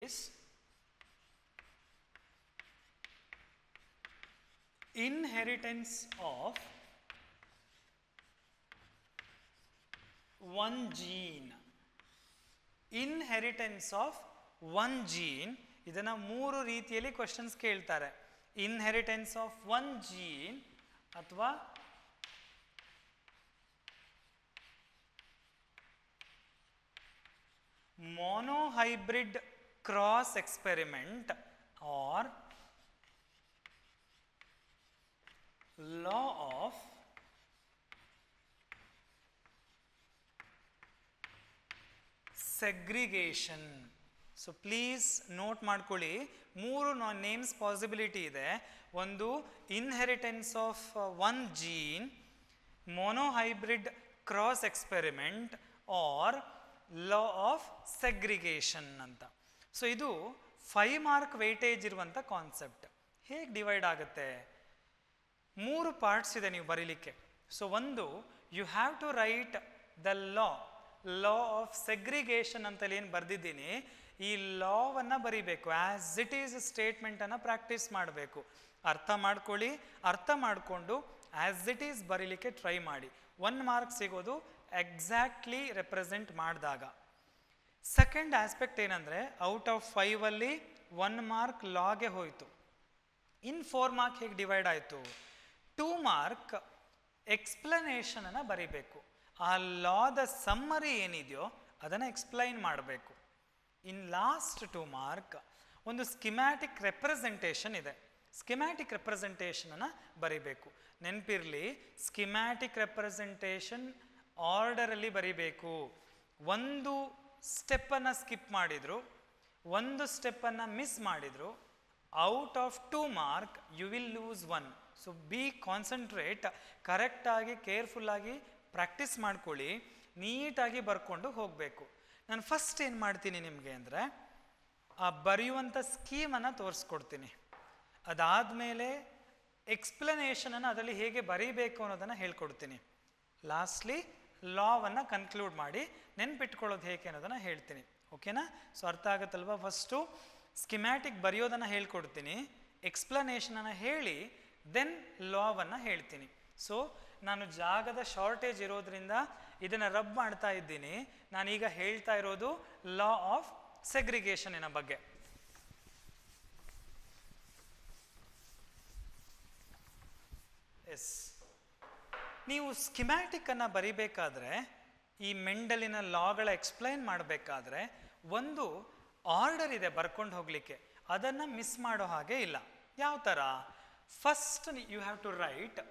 is inheritance of one gene inheritance of one gene ಇದನ್ನು ಮೂರು ರೀತಿಯಲ್ಲಿ ಕ್ವಶನ್ಸ್ ಕೇಳ್ತಾರೆ ಇನ್ಹೆರಿಟೆನ್ಸ್ ಆಫ್ ಒನ್ ಜೀನ್ ಅಥವಾ monohybrid cross experiment or law of segregation so please note ಮಾಡ್ಕೊಳ್ಳಿ ಮೂರು names possibility ಇದೆ ಒಂದು inheritance of one gene monohybrid cross experiment or law of segregation ಅಂತ ಸೊ ಇದು ಫೈವ್ ಮಾರ್ಕ್ ವೆಯ್ಟೇಜ್ ಇರುವಂಥ concept ಹೇಗೆ divide ಆಗುತ್ತೆ ಮೂರು ಪಾರ್ಟ್ಸ್ ಇದೆ ನೀವು ಬರೀಲಿಕ್ಕೆ ಸೊ ಒಂದು you have to write the law law of segregation ಅಂತೇಳಿ ಏನು ಬರೆದಿದ್ದೀನಿ ಈ ಲಾವನ್ನು ಬರಿಬೇಕು ಆ್ಯಸ್ ಇಟ್ ಈಸ್ ಸ್ಟೇಟ್ಮೆಂಟನ್ನು ಪ್ರಾಕ್ಟೀಸ್ ಮಾಡಬೇಕು ಅರ್ಥ ಮಾಡ್ಕೊಳ್ಳಿ ಅರ್ಥ ಮಾಡಿಕೊಂಡು ಆ್ಯಸ್ ಇಟ್ ಈಸ್ ಬರೀಲಿಕ್ಕೆ ಟ್ರೈ ಮಾಡಿ ಒನ್ ಮಾರ್ಕ್ ಸಿಗೋದು ಎಕ್ಸಾಕ್ಟ್ಲಿ ರೆಪ್ರೆಸೆಂಟ್ ಮಾಡಿದಾಗ ಸೆಕೆಂಡ್ ಆಸ್ಪೆಕ್ಟ್ ಏನಂದರೆ ಔಟ್ ಆಫ್ ಫೈವಲ್ಲಿ ಒನ್ ಮಾರ್ಕ್ ಲಾಗೆ ಹೋಯಿತು ಇನ್ ಫೋರ್ ಮಾರ್ಕ್ ಹೇಗೆ ಡಿವೈಡ್ ಆಯಿತು ಟೂ ಮಾರ್ಕ್ ಎಕ್ಸ್ಪ್ಲನೇಷನನ್ನು ಬರಿಬೇಕು ಆ ಲಾದ ಸಮ್ಮರಿ ಏನಿದೆಯೋ ಅದನ್ನು ಎಕ್ಸ್ಪ್ಲೈನ್ ಮಾಡಬೇಕು ಇನ್ ಲಾಸ್ಟ್ ಟು ಮಾರ್ಕ್ ಒಂದು ಸ್ಕಿಮ್ಯಾಟಿಕ್ ರೆಪ್ರೆಸೆಂಟೇಷನ್ ಇದೆ ಸ್ಕಿಮ್ಯಾಟಿಕ್ ರೆಪ್ರೆಸೆಂಟೇಷನನ್ನು ಬರಿಬೇಕು ನೆನಪಿರಲಿ ಸ್ಕಿಮ್ಯಾಟಿಕ್ ರೆಪ್ರೆಸೆಂಟೇಷನ್ ಆರ್ಡರಲ್ಲಿ ಬರಿಬೇಕು ಒಂದು ಸ್ಟೆಪ್ಪನ್ನು ಸ್ಕಿಪ್ ಮಾಡಿದರು ಒಂದು ಸ್ಟೆಪ್ಪನ್ನು ಮಿಸ್ ಮಾಡಿದರು out of two mark you will lose one so be concentrate ಕರೆಕ್ಟಾಗಿ ಕೇರ್ಫುಲ್ಲಾಗಿ ಪ್ರಾಕ್ಟೀಸ್ ಮಾಡ್ಕೊಳ್ಳಿ ನೀಟಾಗಿ ಬರ್ಕೊಂಡು ಹೋಗಬೇಕು ನಾನು ಫಸ್ಟ್ ಏನು ಮಾಡ್ತೀನಿ ನಿಮಗೆ ಅಂದರೆ ಆ ಬರೆಯುವಂಥ ಸ್ಕೀಮನ್ನು ತೋರಿಸ್ಕೊಡ್ತೀನಿ ಅದಾದಮೇಲೆ ಎಕ್ಸ್ಪ್ಲನೇಷನನ್ನು ಅದರಲ್ಲಿ ಹೇಗೆ ಬರೀಬೇಕು ಅನ್ನೋದನ್ನು ಹೇಳ್ಕೊಡ್ತೀನಿ ಲಾಸ್ಟ್ಲಿ ಲಾವನ್ನು ಕನ್ಕ್ಲೂಡ್ ಮಾಡಿ ನೆನ್ಪಿಟ್ಕೊಳ್ಳೋದು ಹೇಗೆ ಅನ್ನೋದನ್ನು ಹೇಳ್ತೀನಿ ಓಕೆನಾ ಸೊ ಅರ್ಥ ಆಗುತ್ತಲ್ವಾ ಫಸ್ಟು ಸ್ಕಿಮ್ಯಾಟಿಕ್ ಬರೆಯೋದನ್ನು ಹೇಳ್ಕೊಡ್ತೀನಿ ಎಕ್ಸ್ಪ್ಲನೇಷನನ್ನು ಹೇಳಿ ದೆನ್ ಲಾವನ್ನು ಹೇಳ್ತೀನಿ ಸೊ ನಾನು ಜಾಗದ ಶಾರ್ಟೇಜ್ ಇರೋದ್ರಿಂದ ಇದನ್ನು ರಬ್ ಮಾಡ್ತಾ ಇದ್ದೀನಿ ನಾನೀಗ ಹೇಳ್ತಾ ಇರೋದು ಲಾ ಆಫ್ ಸೆಗ್ರಿಗೇಷನಿನ ಬಗ್ಗೆ ಎಸ್ ನೀವು ಸ್ಕಿಮ್ಯಾಟಿಕ್ಕನ್ನು ಬರಿಬೇಕಾದ್ರೆ ಈ ಮೆಂಡಲಿನ ಲಾಗಳ ಎಕ್ಸ್ಪ್ಲೈನ್ ಮಾಡಬೇಕಾದ್ರೆ ಒಂದು ಆರ್ಡರ್ ಇದೆ ಬರ್ಕೊಂಡು ಹೋಗಲಿಕ್ಕೆ ಅದನ್ನು ಮಿಸ್ ಮಾಡೋ ಹಾಗೆ ಇಲ್ಲ ಯಾವ ಥರ first you have to write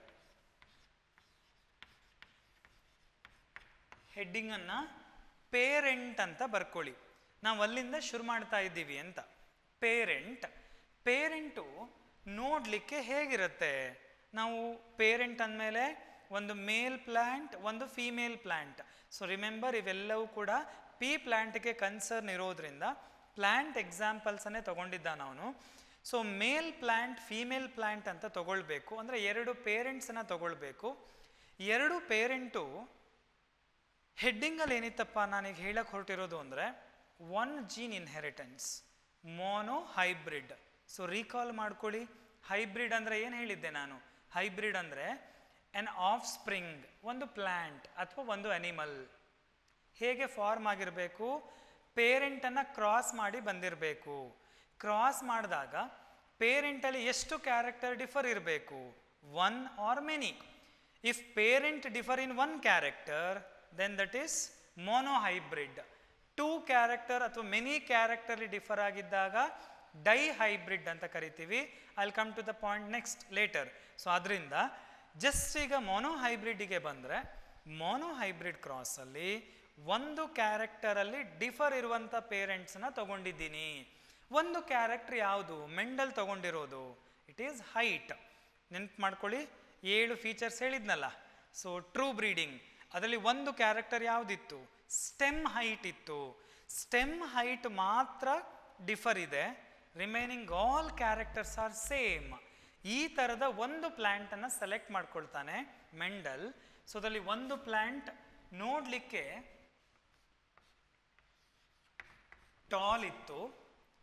ಹೆಡ್ಡಿಂಗನ್ನು ಪೇರೆಂಟ್ ಅಂತ ಬರ್ಕೊಳ್ಳಿ ನಾವು ಅಲ್ಲಿಂದ ಶುರು ಮಾಡ್ತಾ ಇದ್ದೀವಿ ಅಂತ ಪೇರೆಂಟ್ ಪೇರೆಂಟು ನೋಡಲಿಕ್ಕೆ ಹೇಗಿರುತ್ತೆ ನಾವು ಪೇರೆಂಟ್ ಅಂದಮೇಲೆ ಒಂದು ಮೇಲ್ ಪ್ಲ್ಯಾಂಟ್ ಒಂದು ಫೀಮೇಲ್ ಪ್ಲ್ಯಾಂಟ್ ಸೊ ರಿಮೆಂಬರ್ ಇವೆಲ್ಲವೂ ಕೂಡ ಪಿ ಪ್ಲ್ಯಾಂಟ್ಗೆ ಕನ್ಸರ್ನ್ ಇರೋದ್ರಿಂದ ಪ್ಲ್ಯಾಂಟ್ ಎಕ್ಸಾಂಪಲ್ಸನ್ನೇ ತೊಗೊಂಡಿದ್ದಾನ ಅವನು so male plant female plant ಅಂತ ತಗೊಳ್ಬೇಕು ಅಂದರೆ ಎರಡು ಪೇರೆಂಟ್ಸನ್ನು ತಗೊಳ್ಬೇಕು ಎರಡು ಪೇರೆಂಟು ಹೆಡ್ಡಿಂಗಲ್ಲಿ ಏನಿತ್ತಪ್ಪ ನಾನೀಗ ಹೇಳಕ್ಕೆ ಹೊರಟಿರೋದು ಅಂದರೆ one gene inheritance monohybrid so recall ಮಾಡ್ಕೊಳ್ಳಿ ಹೈಬ್ರಿಡ್ ಅಂದರೆ ಏನು ಹೇಳಿದ್ದೆ ನಾನು ಹೈಬ್ರಿಡ್ ಅಂದರೆ ಎನ್ ಆಫ್ ಸ್ಪ್ರಿಂಗ್ ಒಂದು ಪ್ಲ್ಯಾಂಟ್ ಅಥವಾ ಒಂದು ಅನಿಮಲ್ ಹೇಗೆ ಫಾರ್ಮ್ ಆಗಿರಬೇಕು ಪೇರೆಂಟನ್ನು ಕ್ರಾಸ್ ಮಾಡಿ ಬಂದಿರಬೇಕು ಕ್ರಾಸ್ ಮಾಡಿದಾಗ ಪೇರೆಂಟಲ್ಲಿ ಎಷ್ಟು ಕ್ಯಾರೆಕ್ಟರ್ ಡಿಫರ್ ಇರಬೇಕು one or many if parent differ in one character then that is monohybrid two character ಅಥವಾ ಮೆನಿ ಕ್ಯಾರೆಕ್ಟರ್ಲಿ ಡಿಫರ್ ಆಗಿದ್ದಾಗ ಡೈ ಹೈಬ್ರಿಡ್ ಅಂತ ಕರಿತೀವಿ I'll come to the point next later so ಅದರಿಂದ ಜಸ್ಟ್ ಈಗ ಮೋನೋ ಹೈಬ್ರಿಡ್ಗೆ ಬಂದರೆ ಮೋನೋ ಹೈಬ್ರಿಡ್ ಕ್ರಾಸಲ್ಲಿ ಒಂದು ಕ್ಯಾರೆಕ್ಟರಲ್ಲಿ ಡಿಫರ್ ಇರುವಂಥ ಪೇರೆಂಟ್ಸ್ನ ತಗೊಂಡಿದ್ದೀನಿ ಒಂದು ಕ್ಯಾರೆಕ್ಟರ್ ಯಾವುದು ಮೆಂಡಲ್ ತಗೊಂಡಿರೋದು ಇಟ್ ಈಸ್ ಹೈಟ್ ನೆನ್ಪು ಮಾಡ್ಕೊಳ್ಳಿ ಏಳು ಫೀಚರ್ಸ್ ಹೇಳಿದ್ನಲ್ಲ ಸೊ ಟ್ರೂ ಬ್ರೀಡಿಂಗ್ ಅದರಲ್ಲಿ ಒಂದು ಕ್ಯಾರೆಕ್ಟರ್ ಯಾವುದಿತ್ತು ಸ್ಟೆಮ್ ಹೈಟ್ ಇತ್ತು ಸ್ಟೆಮ್ ಹೈಟ್ ಮಾತ್ರ ಡಿಫರ್ ಇದೆ remaining all characters are same ಈ ಥರದ ಒಂದು ಪ್ಲ್ಯಾಂಟನ್ನು ಸೆಲೆಕ್ಟ್ ಮಾಡ್ಕೊಳ್ತಾನೆ ಮೆಂಡಲ್ ಸೊ ಅದರಲ್ಲಿ ಒಂದು ಪ್ಲ್ಯಾಂಟ್ ನೋಡಲಿಕ್ಕೆ ಟಾಲ್ ಇತ್ತು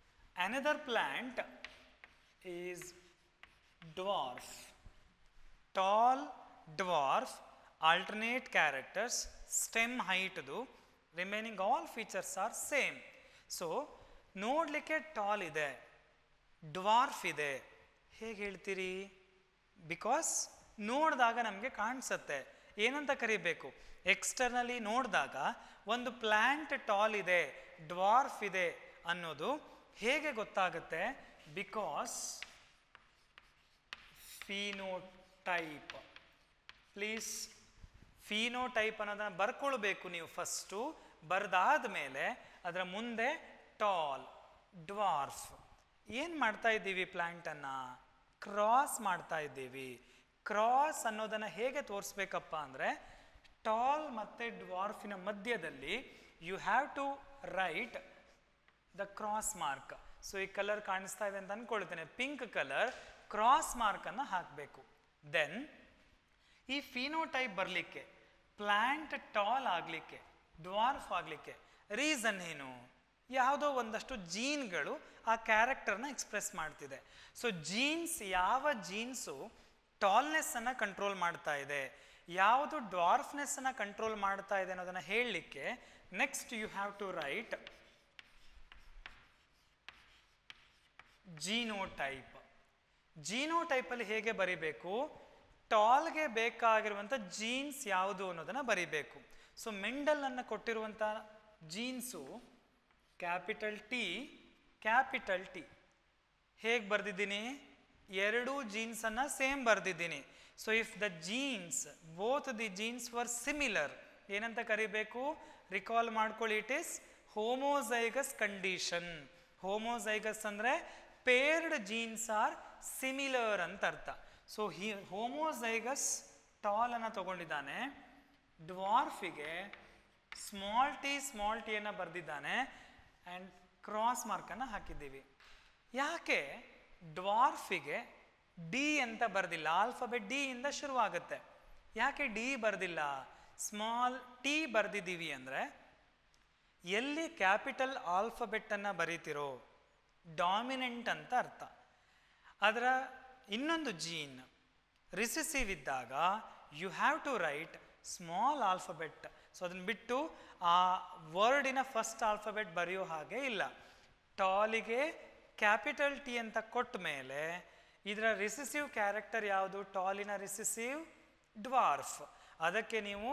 Another plant is dwarf. Tall dwarf, alternate characters, stem height ಅದು remaining all features are same so ನೋಡಲಿಕ್ಕೆ ಟಾಲ್ ಇದೆ ಡ್ವಾರ್ಫ್ ಇದೆ ಹೇಗೆ ಹೇಳ್ತೀರಿ ಬಿಕಾಸ್ ನೋಡಿದಾಗ ನಮಗೆ ಕಾಣಿಸುತ್ತೆ ಏನಂತ ಕರಿಬೇಕು ಎಕ್ಸ್ಟರ್ನಲಿ ನೋಡಿದಾಗ ಒಂದು ಪ್ಲ್ಯಾಂಟ್ ಟಾಲ್ ಇದೆ ಡ್ವಾರ್ಫ್ ಇದೆ ಅನ್ನೋದು ಹೇಗೆ ಗೊತ್ತಾಗುತ್ತೆ ಬಿಕಾಸ್ ಫೀನೋಟೈಪ್ ಪ್ಲೀಸ್ ಫೀನೋಟೈಪ್ ಅನ್ನೋದನ್ನ ಬರ್ಕೊಳ್ಬೇಕು ನೀವು ಫಸ್ಟು ಬರ್ದಾದ ಮೇಲೆ ಅದರ ಮುಂದೆ ಟಾಲ್ ಡ್ವಾರ್ಫ್ ಏನು ಮಾಡ್ತಾ ಇದ್ದೀವಿ ಪ್ಲ್ಯಾಂಟನ್ನು ಕ್ರಾಸ್ ಮಾಡ್ತಾ ಇದ್ದೀವಿ ಕ್ರಾಸ್ ಅನ್ನೋದನ್ನು ಹೇಗೆ ತೋರಿಸ್ಬೇಕಪ್ಪ ಅಂದರೆ ಟಾಲ್ ಮತ್ತು ಡ್ವಾರ್ಫಿನ ಮಧ್ಯದಲ್ಲಿ you have to write the cross mark so ಈ ಕಲರ್ ಕಾಣಿಸ್ತಾ ಇದೆ ಅಂತ ಅನ್ಕೊಳ್ತೇನೆ ಪಿಂಕ್ ಕಲರ್ ಕ್ರಾಸ್ ಮಾರ್ಕನ್ನು ಹಾಕಬೇಕು ದೆನ್ ಈ ಫಿನೋಟೈಪ್ ಬರಲಿಕ್ಕೆ ಪ್ಲ್ಯಾಂಟ್ ಟಾಲ್ ಆಗಲಿಕ್ಕೆ ಡ್ವಾರ್ಫ್ ಆಗಲಿಕ್ಕೆ ರೀಸನ್ ಏನು ಯಾವುದೋ ಒಂದಷ್ಟು ಜೀನ್ಗಳು ಆ ಕ್ಯಾರೆಕ್ಟರ್ನ ಎಕ್ಸ್ಪ್ರೆಸ್ ಮಾಡ್ತಿದೆ ಸೊ ಜೀನ್ಸ್ ಯಾವ ಜೀನ್ಸು ಟಾಲ್ನೆಸ್ಸನ್ನು ಕಂಟ್ರೋಲ್ ಮಾಡ್ತಾ ಇದೆ ಯಾವುದು ಡ್ವಾರ್ಫ್ನೆಸ್ಸನ್ನು ಕಂಟ್ರೋಲ್ ಮಾಡ್ತಾ ಇದೆ ಅನ್ನೋದನ್ನು ಹೇಳಲಿಕ್ಕೆ next you have to write genotype ಜೀನೋಟೈಪಲ್ಲಿ ಹೇಗೆ ಬರಿಬೇಕು ಟಾಲ್ಗೆ ಬೇಕಾಗಿರುವಂಥ ಜೀನ್ಸ್ ಯಾವುದು ಅನ್ನೋದನ್ನು ಬರಿಬೇಕು ಸೊ ಮೆಂಡಲ್ ಅನ್ನು ಕೊಟ್ಟಿರುವಂಥ genes capital T capital T ಹೇಗೆ ಬರೆದಿದ್ದೀನಿ ಎರಡೂ ಜೀನ್ಸನ್ನು ಸೇಮ್ ಬರೆದಿದ್ದೀನಿ so if the genes both the genes were similar ಏನಂತ ಕರಿಬೇಕು ರಿಕಾಲ್ ಮಾಡ್ಕೊಳ್ಳಿ it is homozygous condition homozygous ಅಂದರೆ ಪೇರ್ಡ್ ಜೀನ್ಸ್ ಆರ್ ಸಿಮಿಲರ್ ಅಂತ ಅರ್ಥ ಸೊ ಹಿ ಹೋಮೋಸೈಗಸ್ ಟಾಲ್ ಅನ್ನು ತಗೊಂಡಿದ್ದಾನೆ ಡ್ವಾರ್ಫಿಗೆ ಸ್ಮಾಲ್ ಟಿ ಸ್ಮಾಲ್ ಟಿಯನ್ನು ಬರೆದಿದ್ದಾನೆ ಆ್ಯಂಡ್ ಕ್ರಾಸ್ ಮಾರ್ಕನ್ನು ಹಾಕಿದ್ದೀವಿ ಯಾಕೆ ಡ್ವಾರ್ಫಿಗೆ ಡಿ ಅಂತ ಬರೆದಿಲ್ಲ ಆಲ್ಫಬೆಟ್ ಡಿ ಇಂದ ಶುರುವಾಗುತ್ತೆ ಯಾಕೆ ಡಿ ಬರೆದಿಲ್ಲ ಸ್ಮಾಲ್ ಟಿ ಬರೆದಿದ್ದೀವಿ ಅಂದರೆ ಎಲ್ಲಿ ಕ್ಯಾಪಿಟಲ್ ಆಲ್ಫಬೆಟ್ಟನ್ನು ಬರೀತಿರೋ ಡಾಮಿನೆಂಟ್ ಅಂತ ಅರ್ಥ ಅದರ ಇನ್ನೊಂದು ಜೀನ್ ರಿಸಿಸಿವ್ ಇದ್ದಾಗ you have to write small alphabet so ಅದನ್ನು ಬಿಟ್ಟು ಆ ವರ್ಡಿನ ಫಸ್ಟ್ ಆಲ್ಫಬೆಟ್ ಬರೆಯೋ ಹಾಗೆ ಇಲ್ಲ ಟಾಲಿಗೆ ಕ್ಯಾಪಿಟಲ್ ಟಿ ಅಂತ ಕೊಟ್ಟ ಮೇಲೆ ಇದರ ರಿಸಿಸಿವ್ ಕ್ಯಾರೆಕ್ಟರ್ ಯಾವುದು ಟಾಲಿನ ರಿಸಿಸಿವ್ ಡ್ವಾರ್ಫ್ ಅದಕ್ಕೆ ನೀವು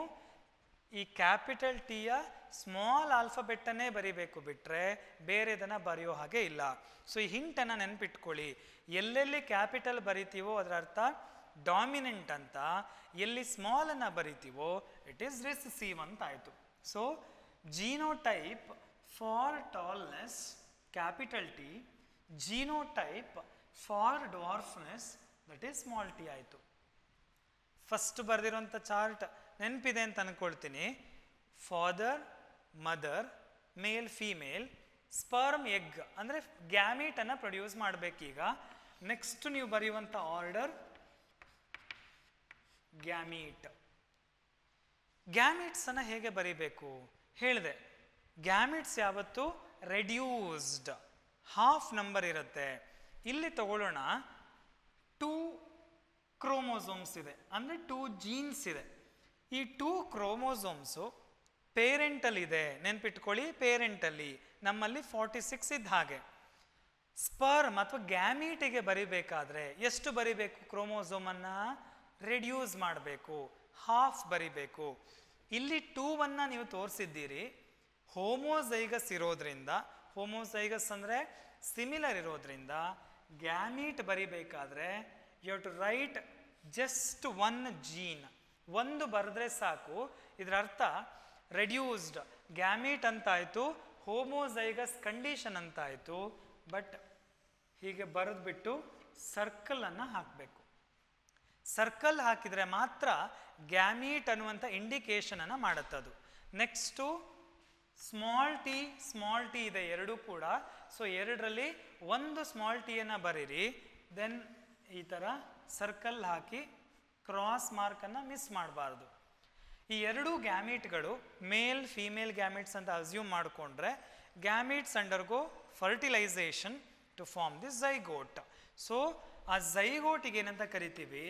ಈ ಕ್ಯಾಪಿಟಲ್ ಟಿಯ ಸ್ಮಾಲ್ ಆಲ್ಫಬೆಟ್ಟನ್ನೇ ಬರಿಬೇಕು ಬಿಟ್ಟರೆ ಬೇರೆದನ್ನು ಬರೆಯೋ ಹಾಗೆ ಇಲ್ಲ ಸೊ ಈ ಹಿಂಟನ್ನು ನೆನ್ಪಿಟ್ಕೊಳ್ಳಿ ಎಲ್ಲೆಲ್ಲಿ ಕ್ಯಾಪಿಟಲ್ ಬರಿತೀವೋ ಅದರ ಅರ್ಥ ಡಾಮಿನೆಂಟ್ ಅಂತ ಎಲ್ಲಿ ಸ್ಮಾಲನ್ನು ಬರಿತೀವೋ ಇಟ್ ಈಸ್ ರಿಸಿಸಿವ್ ಅಂತ ಆಯಿತು so genotype for tallness capital T genotype for dwarfness that is small T ಆಯಿತು ಫಸ್ಟ್ ಬರೆದಿರುವಂಥ ಚಾರ್ಟ್ ನೆನಪಿದೆ ಅಂತ ಅನ್ಕೊಳ್ತೀನಿ father mother male female sperm egg ಅಂದರೆ ಗ್ಯಾಮೀಟನ್ನು ಪ್ರೊಡ್ಯೂಸ್ ಮಾಡಬೇಕೀಗ ನೆಕ್ಸ್ಟ್ ನೀವು ಬರೆಯುವಂಥ ಆರ್ಡರ್ ಗ್ಯಾಮೀಟ್ ಗ್ಯಾಮಿಟ್ಸನ್ನು ಹೇಗೆ ಬರಿಬೇಕು ಹೇಳಿದೆ ಗ್ಯಾಮಿಟ್ಸ್ ಯಾವತ್ತು ರೆಡ್ಯೂಸ್ಡ್ ಹಾಫ್ ನಂಬರ್ ಇರುತ್ತೆ ಇಲ್ಲಿ ತಗೊಳ್ಳೋಣ ಟೂ ಕ್ರೋಮೋಸೋಮ್ಸ್ ಇದೆ ಅಂದರೆ ಟೂ ಜೀನ್ಸ್ ಇದೆ ಈ ಟೂ ಕ್ರೋಮೋಸೋಮ್ಸು ಪೇರೆಂಟಲ್ ಇದೆ ನೆನ್ಪಿಟ್ಕೊಳ್ಳಿ ಪೇರೆಂಟಲ್ಲಿ ನಮ್ಮಲ್ಲಿ ಫಾರ್ಟಿ ಸಿಕ್ಸ್ ಇದ್ದ ಹಾಗೆ ಸ್ಪರ್ಮ್ ಅಥವಾ ಗ್ಯಾಮೀಟಿಗೆ ಬರಿಬೇಕಾದ್ರೆ ಎಷ್ಟು ಬರಿಬೇಕು ಕ್ರೋಮೋಸೋಮನ್ನು ರೆಡ್ಯೂಸ್ ಮಾಡಬೇಕು ಹಾಫ್ ಬರಿಬೇಕು ಇಲ್ಲಿ ಟೂವನ್ನು ನೀವು ತೋರಿಸಿದ್ದೀರಿ ಹೋಮೋಸೈಗಸ್ ಇರೋದ್ರಿಂದ ಹೋಮೋಸೈಗಸ್ ಅಂದರೆ ಸಿಮಿಲರ್ ಇರೋದ್ರಿಂದ ಗ್ಯಾಮೀಟ್ ಬರಿಬೇಕಾದ್ರೆ you to write just one gene ಒಂದು ಬರೆದ್ರೆ ಸಾಕು ಇದರ ಅರ್ಥ ರೆಡ್ಯೂಸ್ಡ್ ಗ್ಯಾಮೀಟ್ ಅಂತಾಯಿತು ಹೋಮೋಸೈಗಸ್ ಕಂಡೀಷನ್ ಅಂತಾಯಿತು ಬಟ್ ಹೀಗೆ ಬರೆದ್ಬಿಟ್ಟು ಸರ್ಕಲನ್ನು ಹಾಕಬೇಕು ಸರ್ಕಲ್ ಹಾಕಿದರೆ ಮಾತ್ರ ಗ್ಯಾಮೀಟ್ ಅನ್ನುವಂಥ ಇಂಡಿಕೇಶನನ್ನು ಮಾಡುತ್ತದು next small T small T ಇದೆ ಎರಡೂ ಕೂಡ ಸೊ ಎರಡರಲ್ಲಿ ಒಂದು ಸ್ಮಾಲ್ ಟಿಯನ್ನು ಬರೀರಿ ದೆನ್ ಈ ಥರ ಸರ್ಕಲ್ ಹಾಕಿ ಕ್ರಾಸ್ ಮಾರ್ಕನ್ನು ಮಿಸ್ ಮಾಡಬಾರ್ದು ಈ ಎರಡೂ ಗ್ಯಾಮೀಟ್ಗಳು ಮೇಲ್ ಫೀಮೇಲ್ ಗ್ಯಾಮೀಟ್ಸ್ ಅಂತ ಅಸ್ಯೂಮ್ ಮಾಡಿಕೊಂಡ್ರೆ gametes undergo fertilisation to form the zygote so ಆ ಝೈಗೋಟಿಗೆ ಏನಂತ ಕರಿತೀವಿ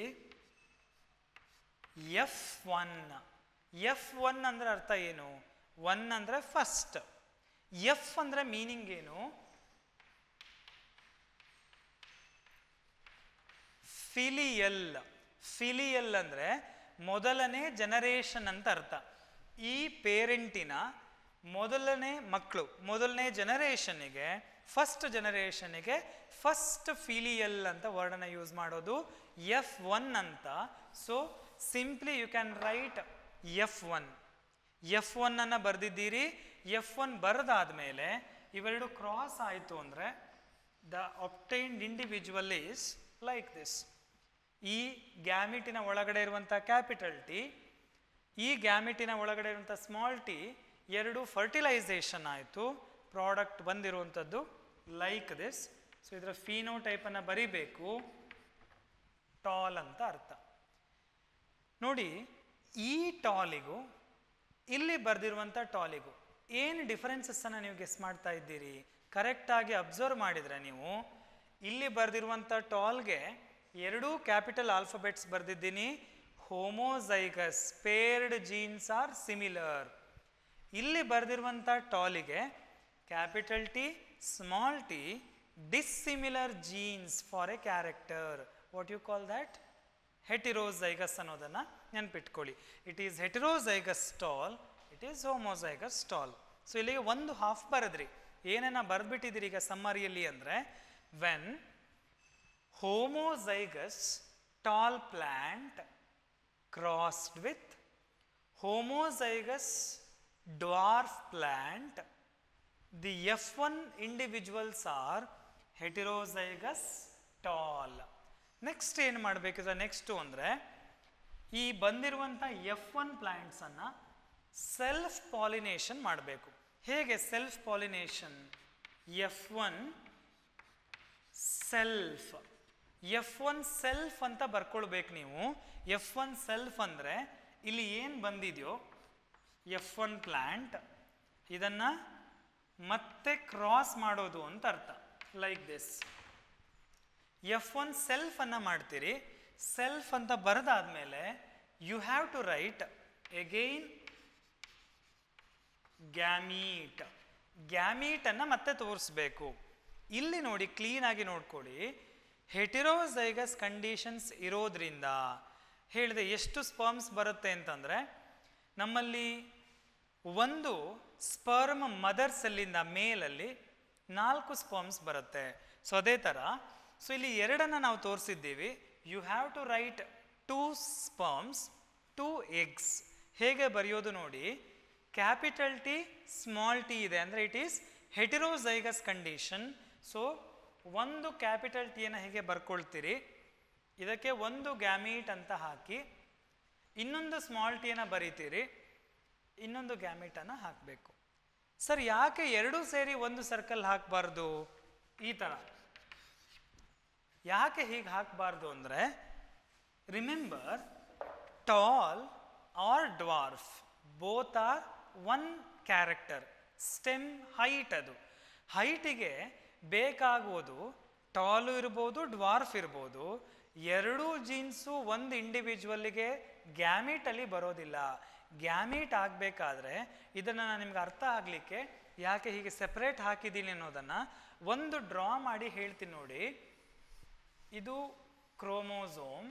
ಎಫ್ ಒನ್ ಎಫ್ ಒನ್ ಅಂದ್ರೆ ಅರ್ಥ ಏನು ಒನ್ ಅಂದ್ರೆ ಫಸ್ಟ್ ಎಫ್ ಅಂದ್ರೆ ಮೀನಿಂಗ್ ಏನು ಫಿಲಿಯಲ್ ಫಿಲಿಯಲ್ ಅಂದರೆ ಮೊದಲನೇ ಜನರೇಷನ್ ಅಂತ ಅರ್ಥ ಈ ಪೇರೆಂಟಿನ ಮೊದಲನೇ ಮಕ್ಕಳು ಮೊದಲನೇ ಜನರೇಷನ್ನಿಗೆ ಫಸ್ಟ್ ಜನರೇಷನ್ನಿಗೆ ಫಸ್ಟ್ ಫಿಲಿಯಲ್ ಅಂತ ವರ್ಡನ್ನ ಯೂಸ್ ಮಾಡೋದು ಎಫ್ ಒನ್ ಅಂತ so simply you can write F one F one ಅನ್ನು ಬರೆದಿದ್ದೀರಿ ಎಫ್ ಒನ್ ಬರೆದಾದ್ಮೇಲೆ ಇವೆರಡು ಕ್ರಾಸ್ ಆಯಿತು ಅಂದರೆ the obtained individual is like this ಈ ಗ್ಯಾಮಿಟಿನ ಒಳಗಡೆ ಇರುವಂಥ ಕ್ಯಾಪಿಟಲ್ ಟಿ ಈ ಗ್ಯಾಮಿಟಿನ ಒಳಗಡೆ ಇರುವಂಥ ಸ್ಮಾಲ್ ಟಿ ಎರಡು ಫರ್ಟಿಲೈಸೇಷನ್ ಆಯಿತು ಪ್ರಾಡಕ್ಟ್ ಬಂದಿರುವಂಥದ್ದು ಲೈಕ್ ದಿಸ್ ಸೊ ಇದರ ಫೀನೋ ಟೈಪನ್ನು ಬರಿಬೇಕು ಟಾಲ್ ಅಂತ ಅರ್ಥ ನೋಡಿ ಈ ಟಾಲಿಗೂ ಇಲ್ಲಿ ಬರೆದಿರುವಂಥ ಟಾಲಿಗೂ ಏನು ಡಿಫರೆನ್ಸಸ್ಸನ್ನು ನೀವು ಗೆಸ್ ಮಾಡ್ತಾ ಇದ್ದೀರಿ ಕರೆಕ್ಟಾಗಿ ಅಬ್ಸರ್ವ್ ಮಾಡಿದರೆ ನೀವು ಇಲ್ಲಿ ಬರೆದಿರುವಂಥ ಟಾಲ್ಗೆ ಎರಡೂ ಕ್ಯಾಪಿಟಲ್ ಆಲ್ಫಬೆಟ್ಸ್ ಬರೆದಿದ್ದೀನಿ homozygous paired genes are similar ಇಲ್ಲಿ ಬರೆದಿರುವಂಥ ಟಾಲಿಗೆ capital T small T dissimilar genes for a character what you call that heterozygous ಅನ್ನೋದನ್ನು ನೆನ್ಪಿಟ್ಕೊಳ್ಳಿ it is heterozygous tall it is homozygous tall so ಇಲ್ಲಿಗೆ ಒಂದು ಹಾಫ್ ಬರೆದ್ರಿ ಏನೇನ ಬರೆದ್ಬಿಟ್ಟಿದ್ದೀರಿ ಈಗ ಸಮ್ಮರಿಯಲ್ಲಿ ಅಂದರೆ when homozygous tall plant crossed with homozygous dwarf plant the f1 individuals are heterozygous tall next ಏನು ಮಾಡಬೇಕಿದ್ರೆ ನೆಕ್ಸ್ಟು ಅಂದರೆ ಈ ಬಂದಿರುವಂಥ ಎಫ್ ಒನ್ ಪ್ಲ್ಯಾಂಟ್ಸನ್ನು ಸೆಲ್ಫ್ ಪಾಲಿನೇಷನ್ ಮಾಡಬೇಕು ಹೇಗೆ self pollination F one self F one self ಅಂತ ಬರ್ಕೊಳ್ಬೇಕು ನೀವು ಎಫ್ ಒನ್ ಸೆಲ್ಫ್ ಅಂದರೆ ಇಲ್ಲಿ ಏನು ಬಂದಿದೆಯೋ ಎಫ್ ಒನ್ ಪ್ಲ್ಯಾಂಟ್ ಇದನ್ನು ಮತ್ತೆ ಕ್ರಾಸ್ ಮಾಡೋದು ಅಂತ ಅರ್ಥ like this F one self ಅನ್ನು ಮಾಡ್ತೀರಿ ಸೆಲ್ಫ್ ಅಂತ ಬರೆದಾದ್ಮೇಲೆ you have to write again gamete ಗ್ಯಾಮೀಟನ್ನು ಮತ್ತೆ ತೋರಿಸ್ಬೇಕು ಇಲ್ಲಿ ನೋಡಿ ಕ್ಲೀನಾಗಿ ನೋಡ್ಕೊಳ್ಳಿ ಹೆಟಿರೋಸೈಗಸ್ ಕಂಡೀಷನ್ಸ್ ಇರೋದ್ರಿಂದ ಹೇಳಿದೆ ಎಷ್ಟು ಸ್ಪರ್ಮ್ಸ್ ಬರುತ್ತೆ ಅಂತಂದರೆ ನಮ್ಮಲ್ಲಿ ಒಂದು ಸ್ಪರ್ಮ್ ಮದರ್ ಸೆಲ್ಲಿಂದ ಮೇಲಲ್ಲಿ ನಾಲ್ಕು ಸ್ಪರ್ಮ್ಸ್ ಬರುತ್ತೆ ಸೊ ಅದೇ ಥರ ಸೊ ಇಲ್ಲಿ ಎರಡನ್ನು ನಾವು ತೋರಿಸಿದ್ದೀವಿ you have to write two sperms two eggs ಹೇಗೆ ಬರೆಯೋದು ನೋಡಿ ಕ್ಯಾಪಿಟಲ್ ಟಿ ಸ್ಮಾಲ್ ಟಿ ಇದೆ ಅಂದರೆ it is heterozygous condition so ಒಂದು ಕ್ಯಾಪಿಟಲ್ ಟಿಯನ್ನು ಹೇಗೆ ಬರ್ಕೊಳ್ತೀರಿ ಇದಕ್ಕೆ ಒಂದು ಗ್ಯಾಮೀಟ್ ಅಂತ ಹಾಕಿ ಇನ್ನೊಂದು ಸ್ಮಾಲ್ ಟಿಯನ್ನು ಬರೀತೀರಿ ಇನ್ನೊಂದು ಗ್ಯಾಮೀಟನ್ನು ಹಾಕಬೇಕು ಸರ್ ಯಾಕೆ ಎರಡೂ ಸೇರಿ ಒಂದು ಸರ್ಕಲ್ ಹಾಕಬಾರ್ದು ಈ ಥರ ಯಾಕೆ ಹೀಗೆ ಹಾಕಬಾರ್ದು ಅಂದರೆ remember tall or dwarf both are one character stem height ಅದು ಹೈಟಿಗೆ ಬೇಕಾಗುವುದು ಟಾಲು ಇರ್ಬೋದು ಡ್ವಾರ್ಫ್ ಇರ್ಬೋದು ಎರಡೂ ಜೀನ್ಸು ಒಂದು ಇಂಡಿವಿಜುವಲ್ಗೆ ಗ್ಯಾಮೀಟಲ್ಲಿ ಬರೋದಿಲ್ಲ ಗ್ಯಾಮೀಟ್ ಆಗಬೇಕಾದ್ರೆ ಇದನ್ನು ನಾನು ನಿಮ್ಗೆ ಅರ್ಥ ಆಗಲಿಕ್ಕೆ ಯಾಕೆ ಹೀಗೆ ಸೆಪ್ರೇಟ್ ಹಾಕಿದ್ದೀನಿ ಅನ್ನೋದನ್ನು ಒಂದು ಡ್ರಾ ಮಾಡಿ ಹೇಳ್ತೀನಿ ನೋಡಿ ಇದು ಕ್ರೋಮೋಸೋಮ್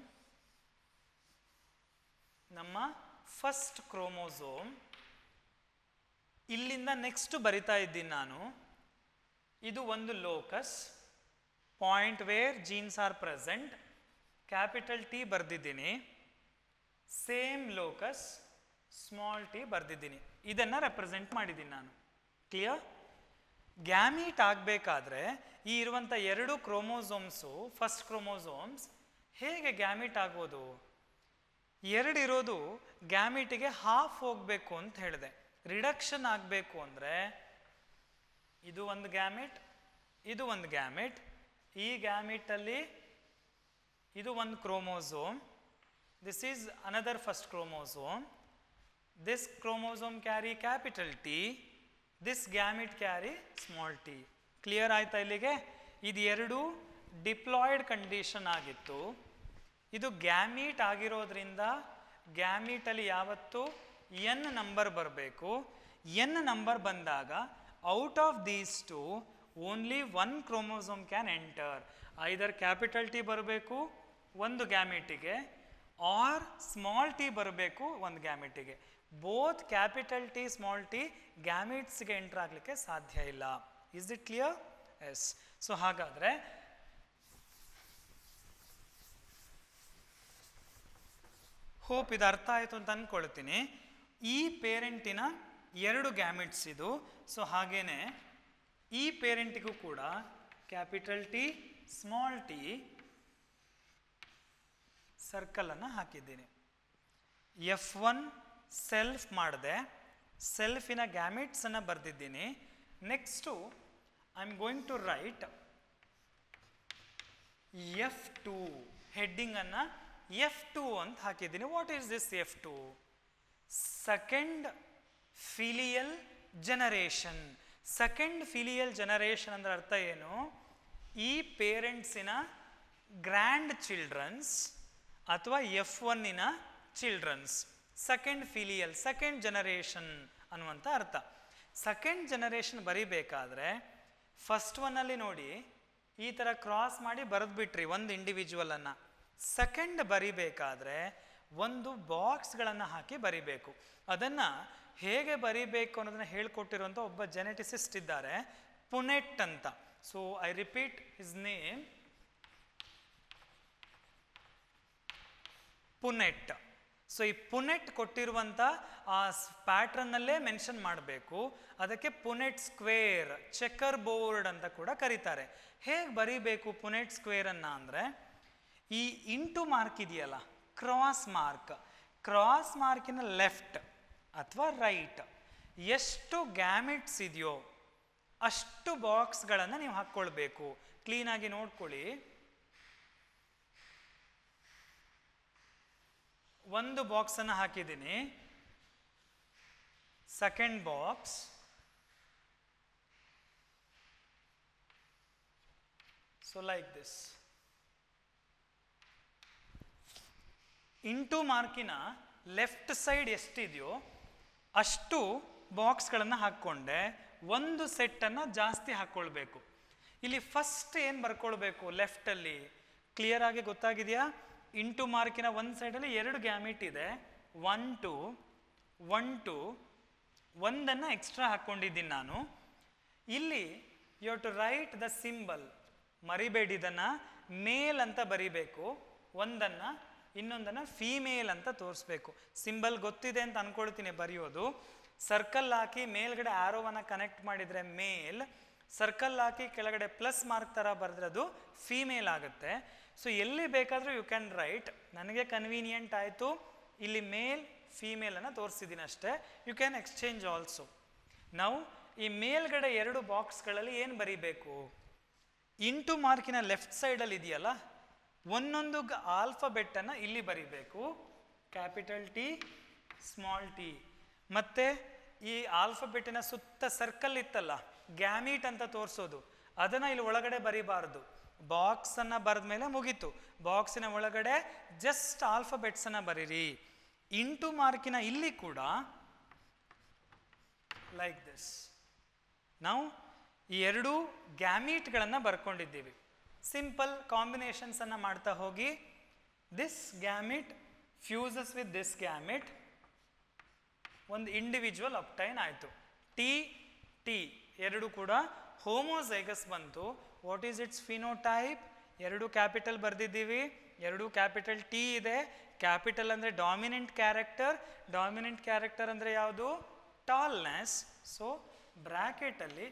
ನಮ್ಮ ಫಸ್ಟ್ ಕ್ರೋಮೋಸೋಮ್ ಇಲ್ಲಿಂದ ನೆಕ್ಸ್ಟ್ ಬರಿತಾ ಇದ್ದೀನಿ ನಾನು ಇದು ಒಂದು locus point where genes are present capital T ಬರೆದಿದ್ದೀನಿ ಸೇಮ್ ಲೋಕಸ್ ಸ್ಮಾಲ್ ಟಿ ಬರೆದಿದ್ದೀನಿ ಇದನ್ನು ರೆಪ್ರೆಸೆಂಟ್ ಮಾಡಿದ್ದೀನಿ ನಾನು ಕ್ಲಿಯರ್ ಗ್ಯಾಮೀಟ್ ಆಗಬೇಕಾದ್ರೆ ಈ ಇರುವಂಥ ಎರಡು ಕ್ರೋಮೋಸೋಮ್ಸು ಫಸ್ಟ್ ಕ್ರೋಮೋಸೋಮ್ಸ್ ಹೇಗೆ ಗ್ಯಾಮೀಟ್ ಆಗೋದು ಎರಡು ಇರೋದು ಗ್ಯಾಮೀಟಿಗೆ ಹಾಫ್ ಹೋಗಬೇಕು ಅಂತ ಹೇಳಿದೆ ರಿಡಕ್ಷನ್ ಆಗಬೇಕು ಅಂದರೆ ಇದು ಒಂದು ಗ್ಯಾಮಿಟ್ ಇದು ಒಂದು ಗ್ಯಾಮಿಟ್ ಈ ಗ್ಯಾಮಿಟಲ್ಲಿ ಇದು ಒಂದು chromosome this is another first chromosome this chromosome carry capital T this gamete carry small T clear ಆಯ್ತಾ ಇಲ್ಲಿಗೆ ಇದು ಎರಡು ಡಿಪ್ಲಾಯ್ಡ್ ಕಂಡೀಷನ್ ಆಗಿತ್ತು ಇದು ಗ್ಯಾಮೀಟ್ ಆಗಿರೋದ್ರಿಂದ ಗ್ಯಾಮೀಟಲ್ಲಿ ಯಾವತ್ತು ಎನ್ ನಂಬರ್ ಬರಬೇಕು ಎನ್ ನಂಬರ್ ಬಂದಾಗ out of these two only one chromosome can enter either capital T ಬರಬೇಕು ಒಂದು ಗ್ಯಾಮಿಟಿಗೆ ಆರ್ ಸ್ಮಾಲ್ ಟಿ ಬರಬೇಕು ಒಂದು ಗ್ಯಾಮಿಟಿಗೆ both capital T small T ಗ್ಯಾಮಿಟ್ಸ್ಗೆ ಎಂಟರ್ ಆಗಲಿಕ್ಕೆ ಸಾಧ್ಯ ಇಲ್ಲ is it clear yes so ಹಾಗಾದರೆ ಹೋಪ್ ಇದು ಅರ್ಥ ಆಯಿತು ಅಂತ ಅಂದ್ಕೊಳ್ತೀನಿ ಈ ಪೇರೆಂಟಿನ ಎರಡು ಗ್ಯಾಮಿಟ್ಸ್ ಇದು ಸೊ ಹಾಗೇನೆ ಈ ಪೇರೆಂಟಿಗೂ ಕೂಡ ಕ್ಯಾಪಿಟಲ್ ಟಿ ಸ್ಮಾಲ್ ಟಿ ಸರ್ಕಲನ್ನು ಹಾಕಿದ್ದೀನಿ ಎಫ್ ಒನ್ ಸೆಲ್ಫ್ ಮಾಡಿದೆ ಸೆಲ್ಫಿನ ಗ್ಯಾಮಿಟ್ಸನ್ನು ಬರೆದಿದ್ದೀನಿ next I am going to write F two ಹೆಡ್ಡಿಂಗನ್ನು ಎಫ್ ಟು ಅಂತ ಹಾಕಿದ್ದೀನಿ what is this F two second filial generation second filial generation ಅಂದ್ರೆ ಅರ್ಥ ಏನು ಈ ಪೇರೆಂಟ್ಸಿನ ಗ್ರ್ಯಾಂಡ್ ಚಿಲ್ಡ್ರನ್ಸ್ ಅಥವಾ ಎಫ್ ಒನ್ನಿನ childrens second filial second generation ಅನ್ನುವಂಥ ಅರ್ಥ ಸೆಕೆಂಡ್ ಜನರೇಷನ್ ಬರಿಬೇಕಾದ್ರೆ ಫಸ್ಟ್ ಒನ್ನಲ್ಲಿ ನೋಡಿ ಈ ಥರ ಕ್ರಾಸ್ ಮಾಡಿ ಬರೆದ್ಬಿಟ್ರಿ ಒಂದು ಇಂಡಿವಿಜುವಲನ್ನು ಸೆಕೆಂಡ್ ಬರಿಬೇಕಾದ್ರೆ ಒಂದು ಬಾಕ್ಸ್ಗಳನ್ನು ಹಾಕಿ ಬರಿಬೇಕು ಅದನ್ನು ಹೇಗೆ ಬರಿಬೇಕು ಅನ್ನೋದನ್ನ ಹೇಳ್ಕೊಟ್ಟಿರುವಂಥ ಒಬ್ಬ ಜೆನೆಟಿಸಿಸ್ಟ್ ಇದ್ದಾರೆ ಪುನೆಟ್ ಅಂತ so I repeat his name Punnett so ಈ ಪುನೆಟ್ ಕೊಟ್ಟಿರುವಂಥ ಆ ಪ್ಯಾಟ್ರನ್ನಲ್ಲೇ ಮೆನ್ಷನ್ ಮಾಡಬೇಕು ಅದಕ್ಕೆ ಪುನೆಟ್ ಸ್ಕ್ವೇರ್ ಚೆಕರ್ ಬೋರ್ಡ್ ಅಂತ ಕೂಡ ಕರೀತಾರೆ ಹೇಗೆ ಬರೀಬೇಕು ಪುನೆಟ್ ಸ್ಕ್ವೇರನ್ನು ಅಂದರೆ ಈ ಇಂಟು ಮಾರ್ಕ್ ಇದೆಯಲ್ಲ ಕ್ರಾಸ್ ಮಾರ್ಕ್ ಕ್ರಾಸ್ ಮಾರ್ಕಿನ ಲೆಫ್ಟ್ ಅಥವಾ ರೈಟ್ ಎಷ್ಟು ಗ್ಯಾಮಿಟ್ಸ್ ಇದೆಯೋ ಅಷ್ಟು ಬಾಕ್ಸ್ಗಳನ್ನು ನೀವು ಹಾಕ್ಕೊಳ್ಬೇಕು ಕ್ಲೀನಾಗಿ ನೋಡ್ಕೊಳ್ಳಿ ಒಂದು ಬಾಕ್ಸನ್ನು ಹಾಕಿದ್ದೀನಿ second box so like this into ಮಾರ್ಕಿನ ಲೆಫ್ಟ್ ಸೈಡ್ ಎಷ್ಟಿದೆಯೋ ಅಷ್ಟು ಬಾಕ್ಸ್ಗಳನ್ನು ಹಾಕ್ಕೊಂಡೆ ಒಂದು ಸೆಟ್ಟನ್ನು ಜಾಸ್ತಿ ಹಾಕ್ಕೊಳ್ಬೇಕು ಇಲ್ಲಿ ಫಸ್ಟ್ ಏನು ಬರ್ಕೊಳ್ಬೇಕು ಲೆಫ್ಟಲ್ಲಿ ಕ್ಲಿಯರ್ ಆಗಿ ಗೊತ್ತಾಗಿದೆಯಾ ಇಂಟು ಮಾರ್ಕಿನ ಒಂದು ಸೈಡಲ್ಲಿ ಎರಡು ಗ್ಯಾಮಿಟ್ ಇದೆ ಒನ್ ಟು ಒನ್ ಟು ಒಂದನ್ನು ಎಕ್ಸ್ಟ್ರಾ ಹಾಕ್ಕೊಂಡಿದ್ದೀನಿ ನಾನು ಇಲ್ಲಿ you to write the symbol ಮರಿಬೇಡಿ ಇದನ್ನು ಮೇಲ್ ಅಂತ ಬರಿಬೇಕು ಒಂದನ್ನು ಇನ್ನೊಂದನ್ನು ಫೀಮೇಲ್ ಅಂತ ತೋರಿಸ್ಬೇಕು ಸಿಂಬಲ್ ಗೊತ್ತಿದೆ ಅಂತ ಅನ್ಕೊಳ್ತೀನಿ ಬರೆಯೋದು ಸರ್ಕಲ್ ಹಾಕಿ ಮೇಲ್ಗಡೆ ಆರೋವನ್ನು ಕನೆಕ್ಟ್ ಮಾಡಿದರೆ ಮೇಲ್ ಸರ್ಕಲ್ ಹಾಕಿ ಕೆಳಗಡೆ ಪ್ಲಸ್ ಮಾರ್ಕ್ ಥರ ಬರೆದ್ರೆ ಅದು ಫೀಮೇಲ್ ಆಗುತ್ತೆ ಸೊ ಎಲ್ಲಿ ಬೇಕಾದರೂ ಯು ಕ್ಯಾನ್ ರೈಟ್ ನನಗೆ ಕನ್ವೀನಿಯೆಂಟ್ ಆಯಿತು ಇಲ್ಲಿ ಮೇಲ್ ಫೀಮೇಲನ್ನು ತೋರಿಸಿದ್ದೀನಿ ಅಷ್ಟೇ ಯು ಕ್ಯಾನ್ ಎಕ್ಸ್ಚೇಂಜ್ ಆಲ್ಸೋ ನಾವು ಈ ಮೇಲ್ಗಡೆ ಎರಡು ಬಾಕ್ಸ್ಗಳಲ್ಲಿ ಏನು ಬರೀಬೇಕು ಇಂಟು ಮಾರ್ಕಿನ ಲೆಫ್ಟ್ ಸೈಡಲ್ಲಿ ಇದೆಯಲ್ಲ ಒಂದೊಂದು ಆಲ್ಫಬೆಟ್ಟನ್ನು ಇಲ್ಲಿ ಬರಿಬೇಕು ಕ್ಯಾಪಿಟಲ್ ಟಿ ಸ್ಮಾಲ್ ಟಿ ಮತ್ತು ಈ ಆಲ್ಫಬೆಟ್ಟಿನ ಸುತ್ತ ಸರ್ಕಲ್ ಇತ್ತಲ್ಲ ಗ್ಯಾಮೀಟ್ ಅಂತ ತೋರಿಸೋದು ಅದನ್ನು ಇಲ್ಲಿ ಒಳಗಡೆ ಬರಿಬಾರ್ದು ಬಾಕ್ಸನ್ನು ಬರೆದ ಮೇಲೆ ಮುಗೀತು ಬಾಕ್ಸಿನ ಒಳಗಡೆ ಜಸ್ಟ್ ಆಲ್ಫಬೆಟ್ಸನ್ನು ಬರೀರಿ ಇಂಟು ಮಾರ್ಕಿನ ಇಲ್ಲಿ ಕೂಡ ಲೈಕ್ ದಿಸ್ ನಾವು ಈ ಎರಡೂ ಗ್ಯಾಮೀಟ್ಗಳನ್ನು ಬರ್ಕೊಂಡಿದ್ದೀವಿ ಸಿಂಪಲ್ ಕಾಂಬಿನೇಷನ್ಸನ್ನು ಮಾಡ್ತಾ ಹೋಗಿ this gamete fuses with this gamete ಒಂದು ಇಂಡಿವಿಜುವಲ್ ಅಪ್ಟೈನ್ ಆಯಿತು ಟಿ ಟಿ ಎರಡು ಕೂಡ ಹೋಮೋಸೈಗಸ್ ಬಂತು ವಾಟ್ ಈಸ್ ಇಟ್ಸ್ ಫಿನೋಟೈಪ್ ಎರಡು ಕ್ಯಾಪಿಟಲ್ ಬರೆದಿದ್ದೀವಿ ಎರಡು ಕ್ಯಾಪಿಟಲ್ ಟಿ ಇದೆ ಕ್ಯಾಪಿಟಲ್ ಅಂದರೆ ಡಾಮಿನೆಂಟ್ ಕ್ಯಾರೆಕ್ಟರ್ ಡಾಮಿನೆಂಟ್ ಕ್ಯಾರೆಕ್ಟರ್ ಅಂದರೆ ಯಾವುದು ಟಾಲ್ನೆಸ್ ಸೊ ಬ್ರ್ಯಾಕೆಟಲ್ಲಿ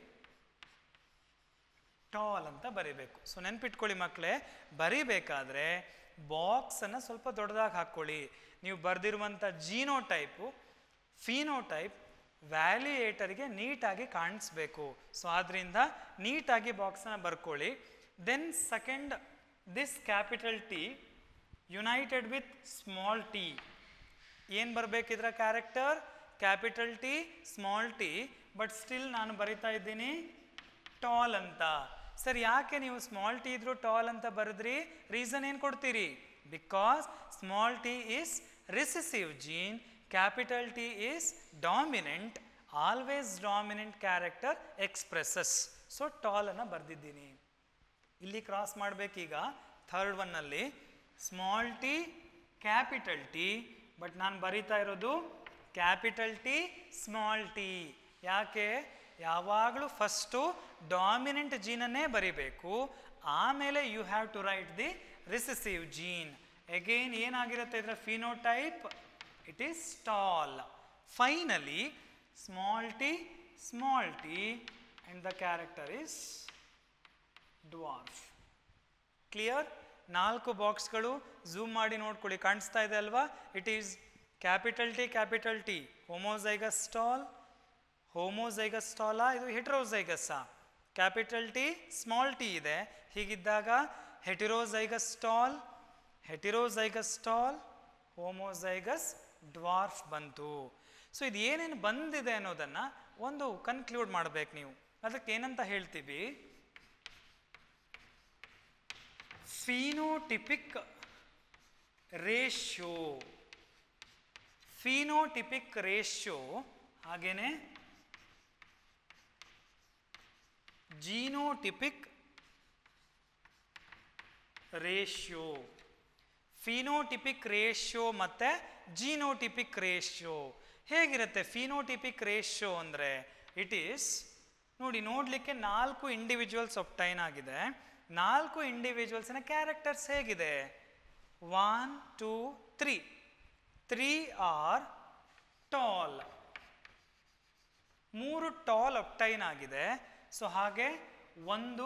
ಟಾಲ್ ಅಂತ ಬರಿಬೇಕು ಸೊ ನೆನ್ಪಿಟ್ಕೊಳ್ಳಿ ಮಕ್ಕಳೇ ಬರಿಬೇಕಾದ್ರೆ ಬಾಕ್ಸನ್ನು ಸ್ವಲ್ಪ ದೊಡ್ಡದಾಗಿ ಹಾಕ್ಕೊಳ್ಳಿ ನೀವು ಬರೆದಿರುವಂಥ ಜೀನೋ ಟೈಪು ಫೀನೋಟೈಪ್ ವ್ಯಾಲ್ಯೂಯೇಟರ್ಗೆ ನೀಟಾಗಿ ಕಾಣಿಸ್ಬೇಕು ಸೊ ಆದ್ದರಿಂದ ನೀಟಾಗಿ ಬಾಕ್ಸನ್ನು ಬರ್ಕೊಳ್ಳಿ then second this capital T united with small T ಏನು ಬರಬೇಕಿದ್ರ character capital T small T but still ನಾನು ಬರಿತಾ ಇದ್ದೀನಿ ಟಾಲ್ ಅಂತ ಸರ್ ಯಾಕೆ ನೀವು ಸ್ಮಾಲ್ ಟಿ ಇದ್ರು ಟಾಲ್ ಅಂತ ಬರೆದ್ರಿ ರೀಸನ್ ಏನು ಕೊಡ್ತೀರಿ because small T is recessive gene capital T is dominant always dominant character expresses so tall ಅನ್ನು ಬರೆದಿದ್ದೀನಿ ಇಲ್ಲಿ ಕ್ರಾಸ್ ಮಾಡಬೇಕೀಗ ಥರ್ಡ್ ಒನ್ನಲ್ಲಿ small T capital T but ನಾನು ಬರಿತಾ ಇರೋದು ಕ್ಯಾಪಿಟಲ್ ಟಿ ಸ್ಮಾಲ್ ಟಿ ಯಾಕೆ ಯಾವಾಗಲೂ ಫಸ್ಟು ಡಾಮಿನೆಂಟ್ ಜೀನನ್ನೇ ಬರಿಬೇಕು ಆಮೇಲೆ you have to write the recessive gene again ಏನಾಗಿರುತ್ತೆ ಇದರ phenotype it is tall finally small T small T and the character is dwarf clear ನಾಲ್ಕು ಬಾಕ್ಸ್ಗಳು ಝೂಮ್ ಮಾಡಿ ನೋಡ್ಕೊಳ್ಳಿ ಕಾಣಿಸ್ತಾ ಇದೆ ಅಲ್ವಾ it is capital T capital T homozygous tall homozygous ಸ್ಟಾಲಾ ಇದು ಹೆಟ್ರೋಸೈಗಸ್ಸಾ ಕ್ಯಾಪಿಟಲ್ ಟಿ ಸ್ಮಾಲ್ ಟಿ ಇದೆ ಹೀಗಿದ್ದಾಗ heterozygous tall heterozygous tall homozygous dwarf ಬಂತು ಸೊ ಇದು ಏನೇನು ಬಂದಿದೆ ಅನ್ನೋದನ್ನು ಒಂದು ಕನ್ಕ್ಲೂಡ್ ಮಾಡಬೇಕು ನೀವು ಅದಕ್ಕೆ ಏನಂತ ಹೇಳ್ತೀವಿ ಫಿನೋಟಿಪಿಕ್ ರೇಷ್ಯೋ ಫಿನೋಟಿಪಿಕ್ ರೇಷ್ಯೋ ಹಾಗೇನೆ ಜೀನೋಟಿಪಿಕ್ ರೇಷ್ಯೋ ಫಿನೋಟಿಪಿಕ್ ರೇಷ್ಯೋ ಮತ್ತು ಜೀನೋಟಿಪಿಕ್ ರೇಷ್ಯೋ ಹೇಗಿರುತ್ತೆ ಫಿನೋಟಿಪಿಕ್ ರೇಷ್ಯೋ ಅಂದರೆ ಇಟ್ ಈಸ್ ನೋಡಿ ನೋಡಲಿಕ್ಕೆ ನಾಲ್ಕು ಇಂಡಿವಿಜುವಲ್ಸ್ ಒಪ್ಟೈನ್ ಆಗಿದೆ ನಾಲ್ಕು ಇಂಡಿವಿಜುವಲ್ಸ್ನ ಕ್ಯಾರೆಕ್ಟರ್ಸ್ ಹೇಗಿದೆ one two three three are tall ಮೂರು ಟಾಲ್ ಒಪ್ಟೈನ್ ಆಗಿದೆ ಸೊ ಹಾಗೆ ಒಂದು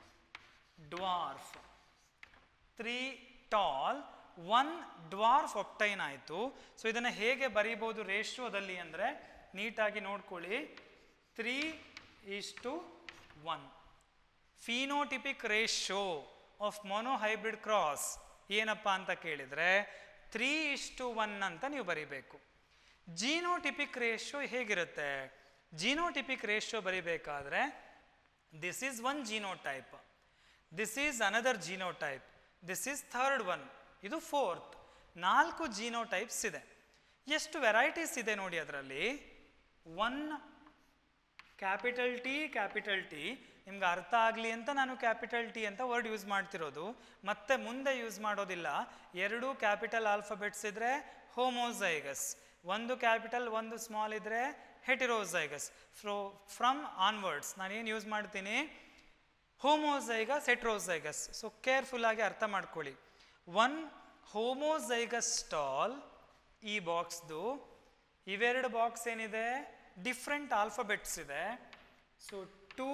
dwarf three tall one dwarf obtain ಆಯಿತು ಸೊ ಇದನ್ನು ಹೇಗೆ ಬರೀಬೋದು ರೇಷ್ಯೋದಲ್ಲಿ ಅಂದರೆ ನೀಟಾಗಿ ನೋಡ್ಕೊಳ್ಳಿ three is to one phenotypic ratio of monohybrid cross ಏನಪ್ಪ ಅಂತ ಕೇಳಿದರೆ ತ್ರೀ ಇಸ್ ಟು ಒನ್ ಅಂತ ನೀವು ಬರಿಬೇಕು ಜೀನೋಟಿಪಿಕ್ ರೇಷ್ಯೋ ಹೇಗಿರುತ್ತೆ ಜೀನೋಟಿಪಿಕ್ ರೇಷ್ಯೋ ಬರಿಬೇಕಾದ್ರೆ this is one genotype this is another genotype this is third one ಇದು ಫೋರ್ತ್ ನಾಲ್ಕು ಜೀನೋಟೈಪ್ಸ್ ಇದೆ ಎಷ್ಟು ವೆರೈಟೀಸ್ ಇದೆ ನೋಡಿ ಅದರಲ್ಲಿ one capital T capital T ನಿಮ್ಗೆ ಅರ್ಥ ಆಗಲಿ ಅಂತ ನಾನು ಕ್ಯಾಪಿಟಲ್ ಟಿ ಅಂತ ವರ್ಡ್ ಯೂಸ್ ಮಾಡ್ತಿರೋದು ಮತ್ತೆ ಮುಂದೆ ಯೂಸ್ ಮಾಡೋದಿಲ್ಲ ಎರಡು ಕ್ಯಾಪಿಟಲ್ ಆಲ್ಫಾಬೆಟ್ಸ್ ಇದ್ದರೆ ಹೋಮೋಸೈಗಸ್ ಒಂದು ಕ್ಯಾಪಿಟಲ್ ಒಂದು ಸ್ಮಾಲ್ ಇದ್ದರೆ ಹೆಟಿರೋಸೈಗಸ್ ಫ್ರೋ ಫ್ರಮ್ ಆನ್ವರ್ಡ್ಸ್ ನಾನೇನು ಯೂಸ್ ಮಾಡ್ತೀನಿ ಹೋಮೋಸೈಗಸ್ ಹೆಟ್ರೋಸೈಗಸ್ ಸೊ ಕೇರ್ಫುಲ್ಲಾಗಿ ಅರ್ಥ ಮಾಡ್ಕೊಳ್ಳಿ ಒನ್ ಹೋಮೋಸೈಗಸ್ ಸ್ಟಾಲ್ ಈ ಬಾಕ್ಸ್ದು ಇವೆರಡು ಬಾಕ್ಸ್ ಏನಿದೆ ಡಿಫ್ರೆಂಟ್ ಆಲ್ಫಾಬೆಟ್ಸ್ ಇದೆ so two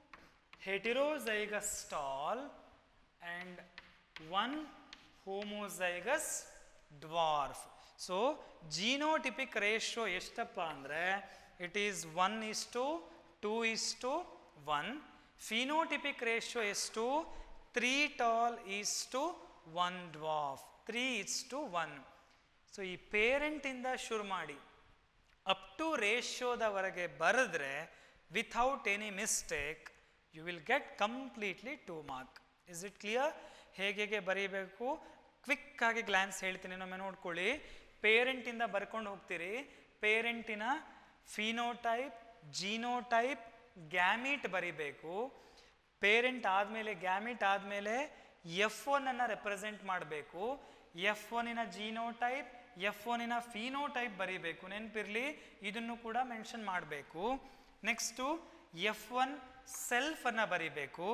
heterozygous tall and one homozygous dwarf so genotypic ratio ಎಷ್ಟಪ್ಪ ಅಂದರೆ it is one is to two is to one phenotypic ratio ಎಷ್ಟು three tall is to one dwarf three is to one so ಈ ಪೇರೆಂಟಿಂದ ಶುರು ಮಾಡಿ up to ರೇಷ್ಯೋದವರೆಗೆ ಬರೆದ್ರೆ without any mistake you will get completely two mark is it clear ಹೇಗೆ ಹೇಗೆ ಬರೀಬೇಕು ಕ್ವಿಕ್ಕಾಗಿ ಗ್ಲ್ಯಾನ್ಸ್ ಹೇಳ್ತೀನಿ ನಮ್ಮೆ ನೋಡ್ಕೊಳ್ಳಿ ಪೇರೆಂಟಿಂದ ಬರ್ಕೊಂಡು ಹೋಗ್ತೀರಿ ಪೇರೆಂಟಿನ ಫಿನೋಟೈಪ್ ಜೀನೋಟೈಪ್ ಗ್ಯಾಮಿಟ್ ಬರಿಬೇಕು ಪೇರೆಂಟ್ ಆದಮೇಲೆ ಗ್ಯಾಮಿಟ್ ಆದಮೇಲೆ ಎಫ್ ಒನ್ನನ್ನು ರೆಪ್ರೆಸೆಂಟ್ ಮಾಡಬೇಕು ಎಫ್ ಒನಿನ ಜೀನೋಟೈಪ್ ಎಫ್ ಒನಿನ ಫಿನೋಟೈಪ್ ಬರಿಬೇಕು ನೆನಪಿರಲಿ ಇದನ್ನು ಕೂಡ ಮೆನ್ಷನ್ ಮಾಡಬೇಕು ನೆಕ್ಸ್ಟು ಎಫ್ ಒನ್ ಸೆಲ್ಫನ್ನು ಬರಿಬೇಕು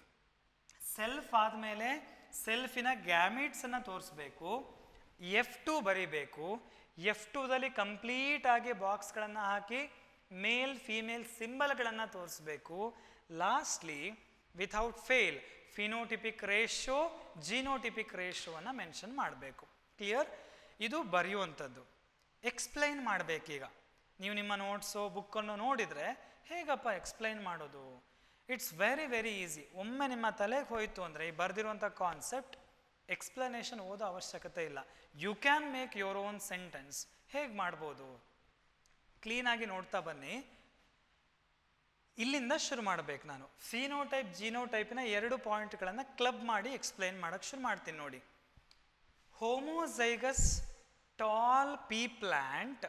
ಸೆಲ್ಫ್ ಆದಮೇಲೆ ಸೆಲ್ಫಿನ ಗ್ಯಾಮಿಟ್ಸನ್ನು ತೋರಿಸ್ಬೇಕು ಎಫ್ ಟು ಬರಿಬೇಕು ಎಫ್ ಟೂದಲ್ಲಿ ಕಂಪ್ಲೀಟ್ ಆಗಿ ಬಾಕ್ಸ್ಗಳನ್ನು ಹಾಕಿ ಮೇಲ್ ಫೀಮೇಲ್ ಸಿಂಬಲ್ಗಳನ್ನು ತೋರಿಸ್ಬೇಕು lastly without fail phenotypic ratio genotypic ರೇಷೋವನ್ನು ಮೆನ್ಷನ್ ಮಾಡಬೇಕು ಕ್ಲಿಯರ್ ಇದು ಬರೆಯುವಂಥದ್ದು ಎಕ್ಸ್ಪ್ಲೈನ್ ಮಾಡಬೇಕೀಗ ನೀವು ನಿಮ್ಮ ನೋಟ್ಸು ಬುಕ್ಕನ್ನು ನೋಡಿದರೆ ಹೇಗಪ್ಪ ಎಕ್ಸ್ಪ್ಲೈನ್ ಮಾಡೋದು ಇಟ್ಸ್ ವೆರಿ ವೆರಿ ಈಸಿ ಒಮ್ಮೆ ನಿಮ್ಮ ತಲೆಗೆ ಹೋಯಿತು ಅಂದರೆ ಈ ಬರೆದಿರುವಂಥ ಕಾನ್ಸೆಪ್ಟ್ ಎಕ್ಸ್ಪ್ಲನೇಷನ್ ಓದೋ ಅವಶ್ಯಕತೆ ಇಲ್ಲ you can make your own sentence ಹೇಗೆ ಮಾಡ್ಬೋದು ಕ್ಲೀನಾಗಿ ನೋಡ್ತಾ ಬನ್ನಿ ಇಲ್ಲಿಂದ ಶುರು ಮಾಡಬೇಕು ನಾನು ಫಿನೋಟೈಪ್ ಜೀನೋಟೈಪಿನ ಎರಡು ಪಾಯಿಂಟ್ಗಳನ್ನು ಕ್ಲಬ್ ಮಾಡಿ ಎಕ್ಸ್ಪ್ಲೈನ್ ಮಾಡೋಕ್ಕೆ ಶುರು ಮಾಡ್ತೀನಿ ನೋಡಿ homozygous tall pea plant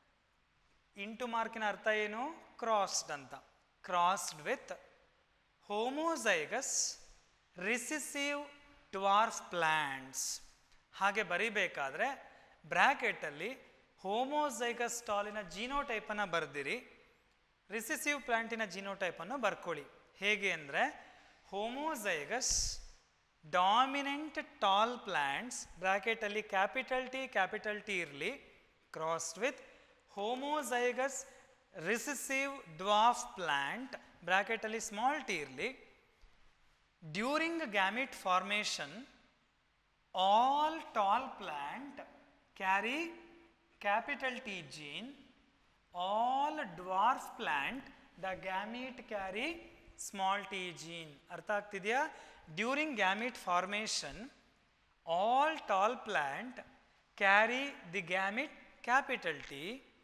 into ಮಾರ್ಕಿನ ಅರ್ಥ ಏನು ಕ್ರಾಸ್ಡ್ ಅಂತ crossed with homozygous recessive dwarf plants ಹಾಗೆ ಬರಿಬೇಕಾದ್ರೆ ಬ್ರ್ಯಾಕೆಟಲ್ಲಿ ಹೋಮೋಸೈಗಸ್ ಟಾಲಿನ ಜೀನೋಟೈಪನ್ನು ಬರೆದಿರಿ ರಿಸಿಸಿವ್ ಪ್ಲಾಂಟಿನ ಜೀನೋಟೈಪನ್ನು ಬರ್ಕೊಳ್ಳಿ ಹೇಗೆ ಅಂದರೆ ಹೋಮೋಸೈಗಸ್ ಡಾಮಿನೆಂಟ್ ಟಾಲ್ ಪ್ಲ್ಯಾಂಟ್ಸ್ ಬ್ರ್ಯಾಕೆಟಲ್ಲಿ ಕ್ಯಾಪಿಟಲ್ ಟಿ ಕ್ಯಾಪಿಟಲ್ ಟಿ ಇರಲಿ crossed with homozygous recessive dwarf plant ಬ್ರ್ಯಾಕೆಟಲ್ಲಿ ಸ್ಮಾಲ್ ಟಿ ಇರಲಿ during gamete formation all tall plant carry capital T gene all dwarf plant the gamete carry small t gene ಅರ್ಥ ಆಗ್ತಿದೆಯಾ during gamete formation all tall plant carry the gamete capital T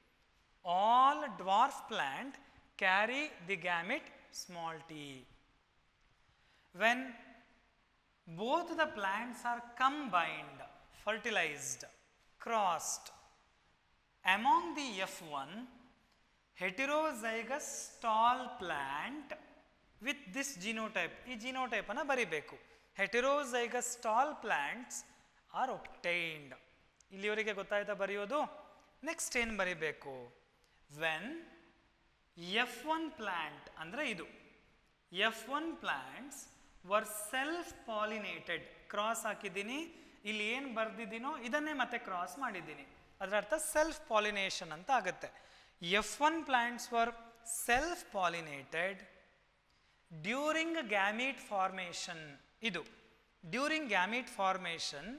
all dwarf plant carry the gamete small T when both the plants are combined, fertilized, crossed. Among the F1, heterozygous tall plant with this genotype, ಈ genotype ಅನ್ನು ಬರಿಬೇಕು heterozygous tall plants are obtained. ಇಲ್ಲಿವರೆಗೆ ಗೊತ್ತಾಯ್ತಾ ಬರೆಯೋದು next ಏನು ಬರಿಬೇಕು when F one plant ಅಂದರೆ ಇದು F one plants were self pollinated cross ಹಾಕಿದ್ದೀನಿ ಇಲ್ಲಿ ಏನು ಬರೆದಿದ್ದೀನೋ ಇದನ್ನೇ ಮತ್ತೆ ಕ್ರಾಸ್ ಮಾಡಿದ್ದೀನಿ ಅದರ ಅರ್ಥ ಸೆಲ್ಫ್ ಪಾಲಿನೇಷನ್ ಅಂತ ಆಗುತ್ತೆ F one plants were self pollinated during gamete formation ಇದು during gamete formation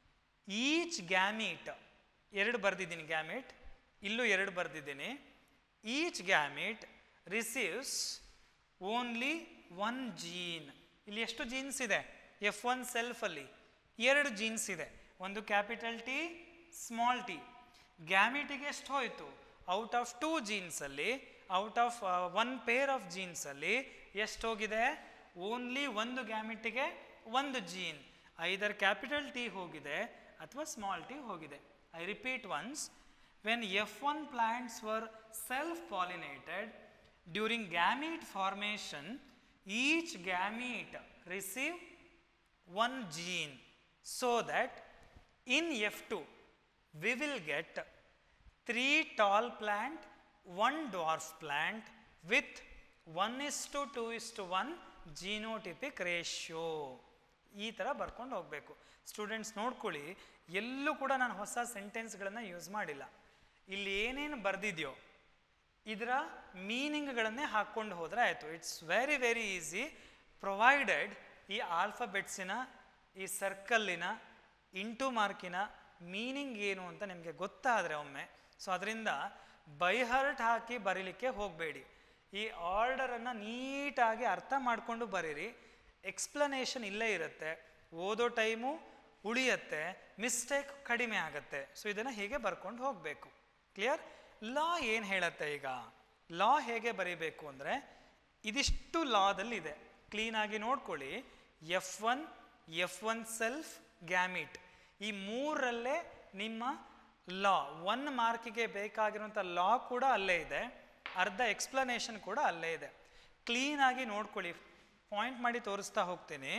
each gamete ಎರಡು ಬರೆದಿದ್ದೀನಿ ಗ್ಯಾಮೀಟ್ ಇಲ್ಲೂ ಎರಡು ಬರೆದಿದ್ದೀನಿ each gamete receives only one gene ಇಲ್ಲಿ ಎಷ್ಟು ಜೀನ್ಸ್ ಇದೆ ಎಫ್ ಒನ್ ಸೆಲ್ಫಲ್ಲಿ ಎರಡು ಜೀನ್ಸ್ ಇದೆ ಒಂದು ಕ್ಯಾಪಿಟಲ್ ಟಿ ಸ್ಮಾಲ್ ಟಿ ಗ್ಯಾಮಿಟಿಗೆ ಎಷ್ಟು ಹೋಯಿತು ಔಟ್ ಆಫ್ ಟೂ ಜೀನ್ಸಲ್ಲಿ out of one pair of ಜೀನ್ಸಲ್ಲಿ ಎಷ್ಟು ಹೋಗಿದೆ ಓನ್ಲಿ ಒಂದು ಗ್ಯಾಮಿಟಿಗೆ ಒಂದು ಜೀನ್ ಐದರ್ ಕ್ಯಾಪಿಟಲ್ ಟಿ ಹೋಗಿದೆ ಅಥವಾ ಸ್ಮಾಲ್ ಟಿ ಹೋಗಿದೆ I repeat once when F one plants were self pollinated during gamete formation each gamete receive one gene so that in F2 we will get three tall plant, one dwarf plant with 1 is to 2 is to 1 genotypic ratio. ಈ ಥರ ಬರ್ಕೊಂಡು ಹೋಗಬೇಕು students ನೋಡ್ಕೊಳ್ಳಿ ಎಲ್ಲೂ ಕೂಡ ನಾನು ಹೊಸ ಸೆಂಟೆನ್ಸ್ಗಳನ್ನು use ಮಾಡಿಲ್ಲ ಇಲ್ಲಿ ಏನೇನು ಬರೆದಿದೆಯೋ ಇದರ ಮೀನಿಂಗ್ಗಳನ್ನೇ ಹಾಕ್ಕೊಂಡು ಹೋದರೆ ಆಯಿತು it's very very easy provided ಈ ಆಲ್ಫಬೆಟ್ಸಿನ ಈ ಸರ್ಕಲ್ಲಿನ ಇಂಟು ಮಾರ್ಕಿನ ಮೀನಿಂಗ್ ಏನು ಅಂತ ನಿಮಗೆ ಗೊತ್ತಾದರೆ ಒಮ್ಮೆ ಸೊ ಅದರಿಂದ ಬೈಹರ್ಟ್ ಹಾಕಿ ಬರೀಲಿಕ್ಕೆ ಹೋಗಬೇಡಿ ಈ ಆರ್ಡರನ್ನು ನೀಟಾಗಿ ಅರ್ಥ ಮಾಡಿಕೊಂಡು ಬರೀರಿ ಎಕ್ಸ್ಪ್ಲನೇಷನ್ ಇಲ್ಲೇ ಇರುತ್ತೆ ಓದೋ ಟೈಮು ಉಳಿಯತ್ತೆ ಮಿಸ್ಟೇಕ್ ಕಡಿಮೆ ಆಗುತ್ತೆ ಸೊ ಇದನ್ನು ಹೀಗೆ ಬರ್ಕೊಂಡು ಹೋಗಬೇಕು ಕ್ಲಿಯರ್ ಲಾ ಏನು ಹೇಳತ್ತೆ ಈಗ ಲಾ ಹೇಗೆ ಬರೀಬೇಕು ಅಂದರೆ ಇದಿಷ್ಟು ಲಾದಲ್ಲಿ ಇದೆ ಕ್ಲೀನಾಗಿ ನೋಡ್ಕೊಳ್ಳಿ F one F one self gamete ಈ ಮೂರಲ್ಲೇ ನಿಮ್ಮ ಲಾ ಒನ್ ಮಾರ್ಕಿಗೆ ಬೇಕಾಗಿರುವಂಥ ಲಾ ಕೂಡ ಅಲ್ಲೇ ಇದೆ ಅರ್ಧ ಎಕ್ಸ್ಪ್ಲನೇಷನ್ ಕೂಡ ಅಲ್ಲೇ ಇದೆ ಕ್ಲೀನಾಗಿ ನೋಡ್ಕೊಳ್ಳಿ ಪಾಯಿಂಟ್ ಮಾಡಿ ತೋರಿಸ್ತಾ ಹೋಗ್ತೀನಿ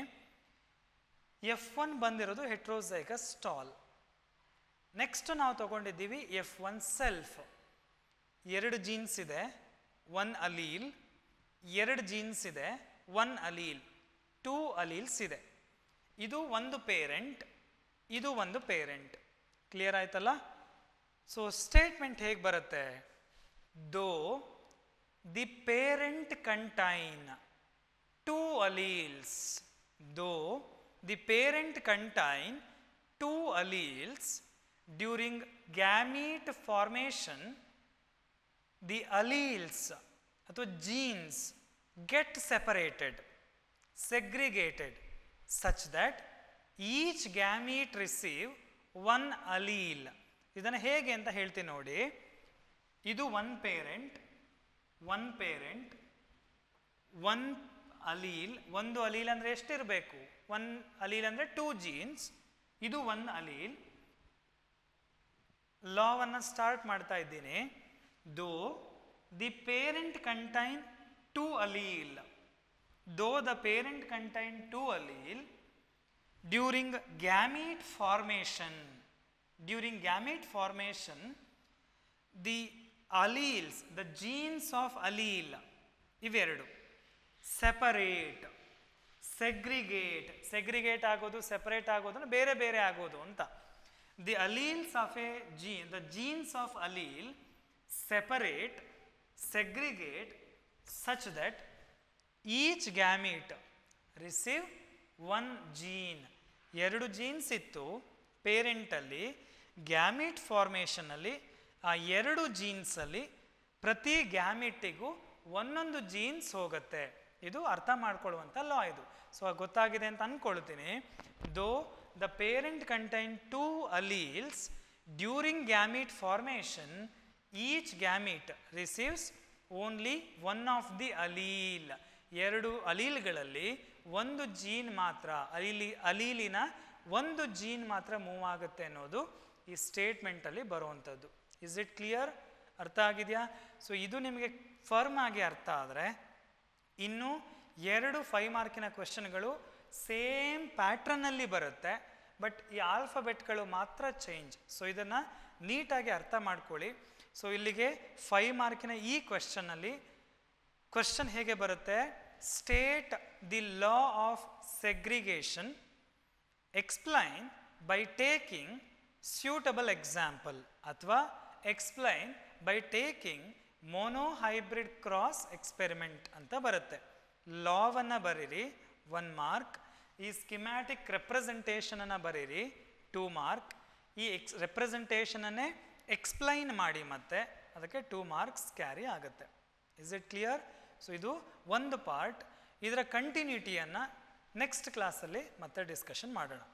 ಎಫ್ ಒನ್ ಬಂದಿರೋದು ಹೆಟ್ರೋಸೈಗಸ್ ಸ್ಟಾಲ್ ನೆಕ್ಸ್ಟ್ ನಾವು ತಗೊಂಡಿದ್ದೀವಿ ಎಫ್ ಒನ್ ಸೆಲ್ಫ್ ಎರಡು ಜೀನ್ಸ್ ಇದೆ ಒನ್ ಅಲೀಲ್ ಎರಡು ಜೀನ್ಸ್ ಇದೆ ಒನ್ ಅಲೀಲ್ ಟೂ ಅಲೀಲ್ಸ್ ಇದೆ ಇದು ಒಂದು ಪೇರೆಂಟ್ ಇದು ಒಂದು ಪೇರೆಂಟ್ ಕ್ಲಿಯರ್ ಆಯ್ತಲ್ಲ ಸೊ ಸ್ಟೇಟ್ಮೆಂಟ್ ಹೇಗೆ ಬರುತ್ತೆ though the parent contain two alleles though the parent contain two alleles during gamete formation the alleles ಅಥವಾ genes get separated segregated such that each gamete receive one allele ಇದನ್ನು ಹೇಗೆ ಅಂತ ಹೇಳ್ತೀನಿ ನೋಡಿ ಇದು one parent one parent one allele ಒಂದು allele ಅಂದರೆ ಎಷ್ಟಿರಬೇಕು ಒನ್ ಅಲೀಲ್ ಅಂದರೆ ಟೂ ಜೀನ್ಸ್ ಇದು ಒನ್ ಅಲೀಲ್ ಲಾವನ್ನು ಸ್ಟಾರ್ಟ್ ಮಾಡ್ತಾ ಇದ್ದೀನಿ though the parent contain two allele though the parent contain two allele during gamete formation during gamete formation the alleles the genes of allele ಇವೆರಡು separate segregate segregate ಆಗೋದು separate ಆಗೋದು ಬೇರೆ ಬೇರೆ ಆಗೋದು ಅಂತ the alleles of a gene the genes of allele separate segregate such that each gamete receive one gene ಎರಡು genes ಇತ್ತು ಪೇರೆಂಟಲ್ಲಿ ಗ್ಯಾಮಿಟ್ ಫಾರ್ಮೇಷನಲ್ಲಿ ಆ ಎರಡು ಜೀನ್ಸಲ್ಲಿ ಪ್ರತಿ ಗ್ಯಾಮಿಟ್ಟಿಗೂ ಒಂದೊಂದು ಜೀನ್ಸ್ ಹೋಗುತ್ತೆ ಇದು ಅರ್ಥ ಮಾಡ್ಕೊಳ್ಳುವಂಥ ಲಾ ಇದು ಸೊ ಗೊತ್ತಾಗಿದೆ ಅಂತ ಅಂದ್ಕೊಳ್ತೀನಿ though the parent contain two alleles during gamete formation each gamete receives only one of the allele ಎರಡು ಅಲೀಲ್ಗಳಲ್ಲಿ ಒಂದು ಜೀನ್ ಮಾತ್ರ ಅಲೀಲಿ ಅಲೀಲಿನ ಒಂದು ಜೀನ್ ಮಾತ್ರ ಮೂವ್ ಆಗುತ್ತೆ ಅನ್ನೋದು ಈ ಸ್ಟೇಟ್ಮೆಂಟಲ್ಲಿ ಬರುವಂಥದ್ದು ಇಸ್ ಇಟ್ ಕ್ಲಿಯರ್ ಅರ್ಥ ಆಗಿದೆಯಾ ಸೊ ಇದು ನಿಮಗೆ ಫರ್ಮ್ ಆಗಿ ಅರ್ಥ ಆದರೆ ಇನ್ನು ಎರಡು ಫೈವ್ ಮಾರ್ಕಿನ ಕ್ವೆಶನ್ಗಳು ಸೇಮ್ ಪ್ಯಾಟ್ರನ್ನಲ್ಲಿ ಬರುತ್ತೆ ಬಟ್ ಈ ಆಲ್ಫಬೆಟ್ಗಳು ಮಾತ್ರ ಚೇಂಜ್ ಸೊ ಇದನ್ನು ನೀಟಾಗಿ ಅರ್ಥ ಮಾಡ್ಕೊಳ್ಳಿ ಸೊ ಇಲ್ಲಿಗೆ ಫೈವ್ ಮಾರ್ಕಿನ ಈ ಕ್ವೆಶನ್ನಲ್ಲಿ ಕ್ವೆಶನ್ ಹೇಗೆ ಬರುತ್ತೆ state the law of segregation explain by taking suitable example ಅಥವಾ explain by taking monohybrid cross experiment ಅಂತ ಬರುತ್ತೆ ಲಾವನ್ನು ಬರೀರಿ ಒನ್ ಮಾರ್ಕ್ ಈ ಸ್ಕಿಮ್ಯಾಟಿಕ್ ರೆಪ್ರೆಸೆಂಟೇಷನನ್ನು ಬರೀರಿ ಟೂ ಮಾರ್ಕ್ ಈ ಎಕ್ಸ್ ರೆಪ್ರೆಸೆಂಟೇಷನನ್ನೇ ಎಕ್ಸ್ಪ್ಲೈನ್ ಮಾಡಿ ಮತ್ತೆ ಅದಕ್ಕೆ ಟೂ ಮಾರ್ಕ್ಸ್ ಕ್ಯಾರಿ ಆಗುತ್ತೆ ಇಸ್ ಇಟ್ ಕ್ಲಿಯರ್ ಸೊ ಇದು ಒಂದು ಪಾರ್ಟ್ ಇದರ ಕಂಟಿನ್ಯೂಟಿಯನ್ನು ನೆಕ್ಸ್ಟ್ ಕ್ಲಾಸಲ್ಲಿ ಮತ್ತೆ ಡಿಸ್ಕಷನ್ ಮಾಡೋಣ